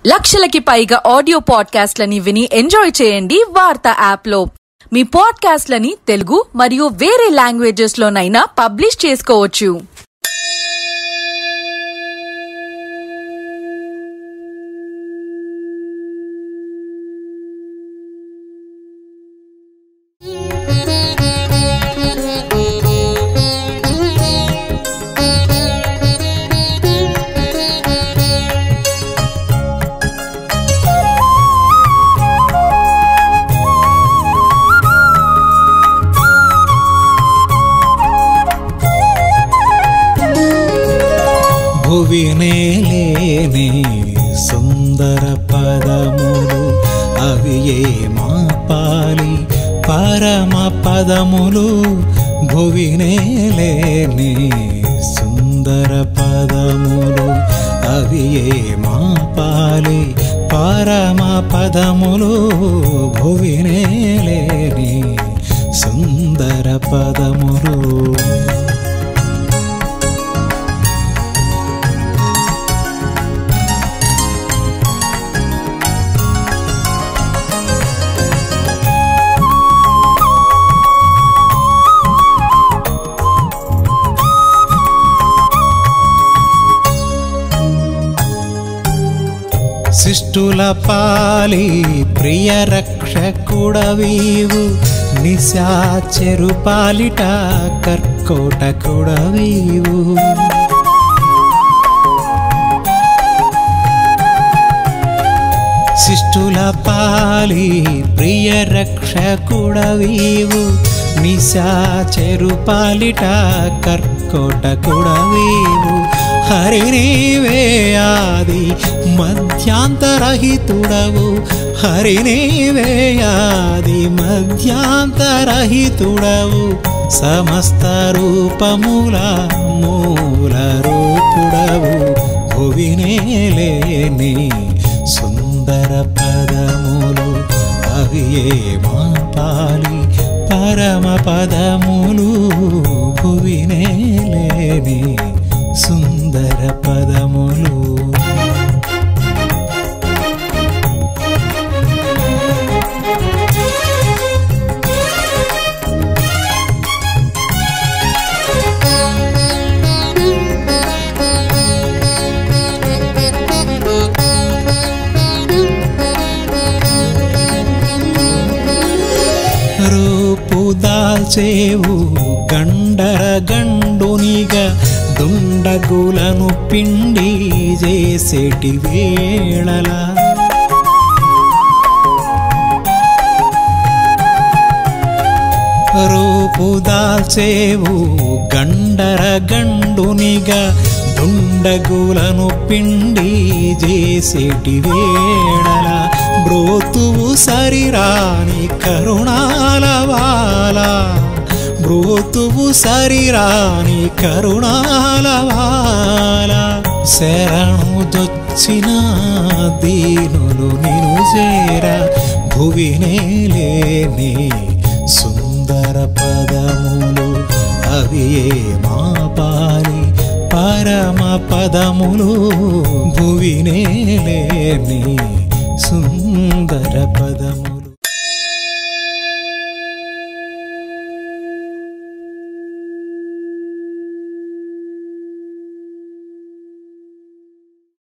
లక్షలకి పైగా ఆడియో పాడ్కాస్ట్లని విని ఎంజాయ్ చేయండి వార్త యాప్లో మీ పాడ్కాస్ట్లని తెలుగు మరియు వేరే లాంగ్వేజెస్ లోనైనా పబ్లిష్ చేసుకోవచ్చు భువినేలేని సుందర పదములు అవి ఏ మా పాలి పరమ పదములు భువినేలేని సుందర పదములు అవి ఏ మా పాలి పరమ పదములు భువినేలేని సుందర పదములు శిష్టుల పాలి ప్రియ రక్షకుడవీవు నిశాచెరు పాలిట కర్కోట కుడవీవు శిష్టుల పాలి ప్రియ రక్షకుడవీవు నిశాచెరు పాలిట కర్కోట కుడవీవు హరినీవే ఆది మధ్యాంతరహితుడవు హరినీవే ఆది మధ్యాంతరహితుడవు సమస్త రూపముల మూల రూపుడవు భువినేలేని సుందర పదములు అవి ఏ మా పాలి పరమ పదములు భువినేలేని సుందర పదములు రూపు దాల్చేవు గండర గండునిగా దుండగులను పిండి చేసేటి వేళలా రూపు దాల్చేవు గండర గండునిగా దుండగులను పిండి చేసేటి వేళల బ్రోతువు సరిరాని కరుణాల వాల బ్రోతువు సరిరాని కరుణాల వాల శరణు దొచ్చిన దీనులు నిను చేర భువినేలేని సుందర పదములు అవి ఏ మా పాలి పరమ పదములు భువినేలేని సుందర పదము